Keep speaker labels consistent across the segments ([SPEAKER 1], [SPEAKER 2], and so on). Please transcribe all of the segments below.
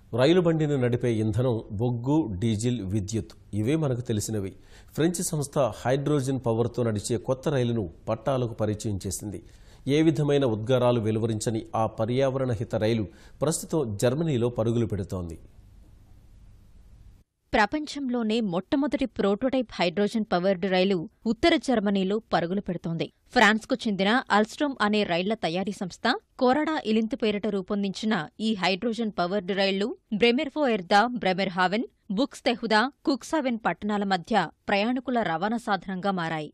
[SPEAKER 1] రైలు బండిని నడిపే ఇంధనం బొగ్గు డీజిల్ విద్యుత్ ఇవే మనకు తెలిసినవి ఫ్రెంచ్ సంస్థ హైడ్రోజన్ పవర్తో నడిచే కొత్త రైలును పట్టాలకు పరిచయం చేసింది ఏ విధమైన ఉద్గారాలు వెలువరించని ఆ పర్యావరణ హిత రైలు ప్రస్తుతం జర్మనీలో పరుగులు పెడుతోంది
[SPEAKER 2] ప్రపంచంలోనే మొట్టమొదటి ప్రోటోటైప్ హైడ్రోజన్ పవర్డ్ రైలు ఉత్తర జర్మనీలో పరుగులు పెడుతోంది ఫ్రాన్స్కు చెందిన అల్స్ట్రోమ్ అనే రైళ్ల తయారీ సంస్థ కొరడా ఇలింత్ పేరిట రూపొందించిన ఈ హైడ్రోజన్ పవర్డ్ రైళ్లు బ్రెమెర్ఫో ఎర్దా బ్రెమెర్హావెన్ బుక్స్ తెహుదా కుక్సావెన్ పట్టణాల మధ్య ప్రయాణికుల రవాణా సాధనంగా మారాయి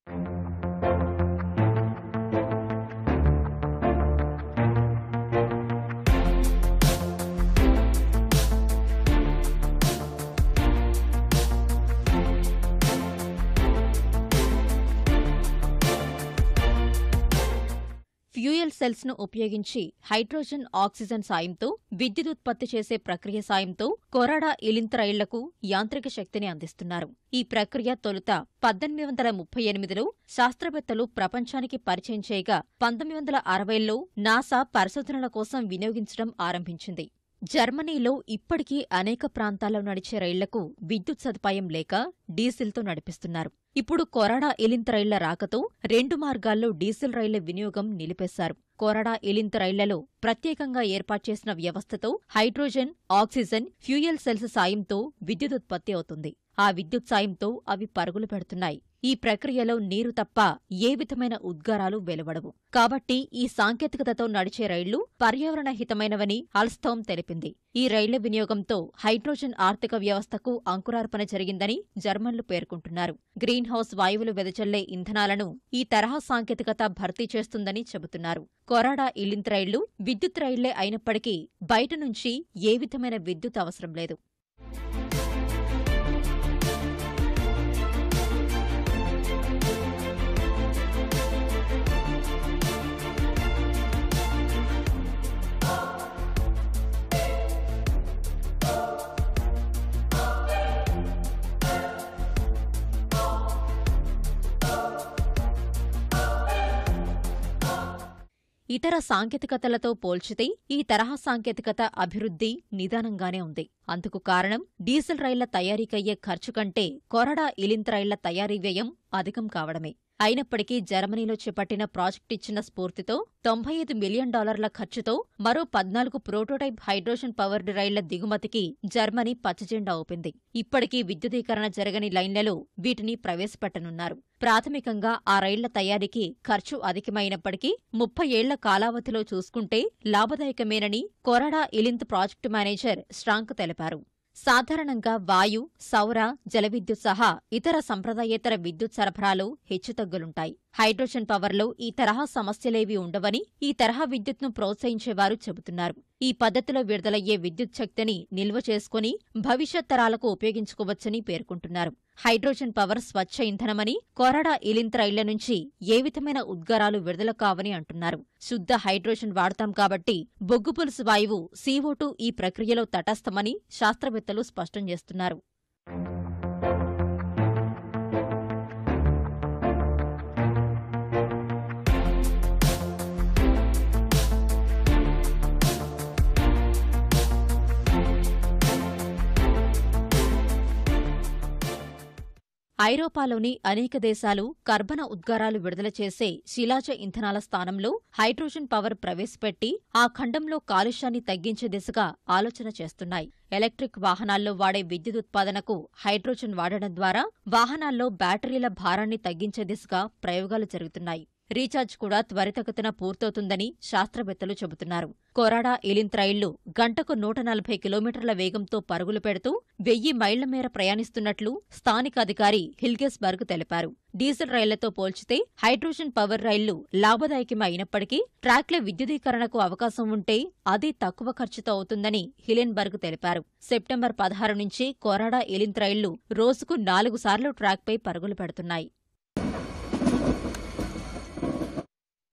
[SPEAKER 2] ఫ్యూయల్ సెల్స్ ను ఉపయోగించి హైడ్రోజన్ ఆక్సిజన్ సాయంతో విద్యుత్ ఉత్పత్తి చేసే ప్రక్రియ సాయంతో కొరాడా ఇలింత్ రైళ్లకు యాంత్రిక శక్తిని అందిస్తున్నారు ఈ ప్రక్రియ తొలుత పద్దెనిమిది వందల ముప్పై ఎనిమిదిలో శాస్త్రవేత్తలు ప్రపంచానికి పరిచయం చేయగా పంతొమ్మిది వందల అరవైలో నాసా పరిశోధనల కోసం వినియోగించడం ఆరంభించింది జర్మనీలో ఇప్పటికీ అనేక ప్రాంతాల్లో నడిచే రైళ్లకు విద్యుత్ సదుపాయం లేక డీజిల్తో నడిపిస్తున్నారు ఇప్పుడు కొరడా ఇలింత్ రైళ్ల రాకతో రెండు మార్గాల్లో డీజిల్ రైళ్ల వినియోగం నిలిపేశారు కొరడా ఇలింత్ రైళ్లలో ప్రత్యేకంగా ఏర్పాటు చేసిన వ్యవస్థతో హైడ్రోజన్ ఆక్సిజన్ ఫ్యూయల్ సెల్స్ సాయంతో విద్యుత్ ఉత్పత్తి అవుతుంది ఆ విద్యుత్ సాయంతో అవి పరుగులు పెడుతున్నాయి ఈ ప్రక్రియలో నీరు తప్ప ఏ విధమైన ఉద్గారాలు వెలువడవు కాబట్టి ఈ సాంకేతికతతో నడిచే రైళ్లు పర్యావరణ హితమైనవని అల్స్తోమ్ తెలిపింది ఈ రైళ్ల వినియోగంతో హైడ్రోజన్ ఆర్థిక వ్యవస్థకు అంకురార్పణ జరిగిందని జర్మన్లు పేర్కొంటున్నారు గ్రీన్ హౌస్ వాయువులు వెదజల్లే ఇంధనాలను ఈ తరహా సాంకేతికత భర్తీ చేస్తుందని చెబుతున్నారు కొరాడా ఇలింత్ రైళ్లు విద్యుత్ రైళ్లే అయినప్పటికీ బయట నుంచి ఏ విధమైన విద్యుత్ అవసరం లేదు ఇతర సాంకేతికతలతో పోల్చితే ఈ తరహా సాంకేతికత అభివృద్ధి నిదానంగానే ఉంది అందుకు కారణం డీజిల్ రైళ్ల తయారీకయ్యే ఖర్చు కంటే కొరడా ఇలింత్ రైళ్ల తయారీ వ్యయం అధికం కావడమే అయినప్పటికీ జర్మనీలో చేపట్టిన ప్రాజెక్టు ఇచ్చిన స్ఫూర్తితో తొంభై ఐదు మిలియన్ డాలర్ల ఖర్చుతో మరో పద్నాలుగు ప్రోటోటైప్ హైడ్రోజన్ పవర్డ్ రైళ్ల దిగుమతికి జర్మనీ పచ్చజెండా ఊపింది ఇప్పటికీ విద్యుదీకరణ జరగని లైన్లలో వీటిని ప్రవేశపెట్టనున్నారు ప్రాథమికంగా ఆ రైళ్ల తయారీకి ఖర్చు అధికమైనప్పటికీ ముప్పై ఏళ్ల కాలావధిలో చూసుకుంటే లాభదాయకమేనని కొరడా ఇలింత్ ప్రాజెక్టు మేనేజర్ స్ట్రాంక్ తెలిపారు సాధారణంగా వాయు సౌర జలవిద్యుత్ సహా ఇతర సంప్రదాయేతర విద్యుత్ సరఫరాలో హెచ్చుతగ్గులుంటాయి హైడ్రోజన్ పవర్లో ఈ తరహా సమస్యలేవీ ఉండవని ఈ తరహా విద్యుత్ను ప్రోత్సహించేవారు చెబుతున్నారు ఈ పద్ధతిలో విడుదలయ్యే విద్యుత్ శక్తిని నిల్వ చేసుకుని భవిష్యత్ తరాలకు ఉపయోగించుకోవచ్చని పేర్కొంటున్నారు హైడ్రోజన్ పవర్ స్వచ్ఛ ఇంధనమని కొరడా ఇలింత్ రైళ్ల నుంచి ఏ విధమైన ఉద్గారాలు విడుదల కావని అంటున్నారు శుద్ధ హైడ్రోజన్ వాడతాం కాబట్టి బొగ్గు పులుసు వాయువు సీఓటూ ఈ ప్రక్రియలో తటస్థమని శాస్త్రవేత్తలు స్పష్టం చేస్తున్నారు ఐరోపాలోని అనేక దేశాలు కర్బన ఉద్గారాలు విడుదల చేసే శిలాజ ఇంధనాల స్థానంలో హైడ్రోజన్ పవర్ ప్రవేశపెట్టి ఆ ఖండంలో కాలుష్యాన్ని తగ్గించే దిశగా ఆలోచన చేస్తున్నాయి ఎలక్ట్రిక్ వాహనాల్లో వాడే విద్యుత్ ఉత్పాదనకు హైడ్రోజన్ వాడడం ద్వారా వాహనాల్లో బ్యాటరీల భారాన్ని తగ్గించే దిశగా ప్రయోగాలు జరుగుతున్నాయి రీఛార్జ్ కూడా త్వరితగతిన పూర్తవుతుందని శాస్త్రవేత్తలు చెబుతున్నారు కొరాడా ఇలింత్ రైళ్లు గంటకు నూట నలభై కిలోమీటర్ల వేగంతో పరుగులు పెడుతూ వెయ్యి మైళ్ల మేర ప్రయాణిస్తున్నట్లు స్థానిక అధికారి హిల్గెస్బర్గ్ తెలిపారు డీజిల్ రైళ్లతో పోల్చితే హైడ్రోజన్ పవర్ రైళ్లు లాభదాయకమే అయినప్పటికీ ట్రాక్ల విద్యుదీకరణకు అవకాశం ఉంటే అది తక్కువ ఖర్చుతో అవుతుందని హిలెన్బర్గ్ తెలిపారు సెప్టెంబర్ పదహారు నుంచి కొరాడా ఇలింత్ రైళ్లు రోజుకు నాలుగు సార్లు ట్రాక్పై పరుగులు పెడుతున్నాయి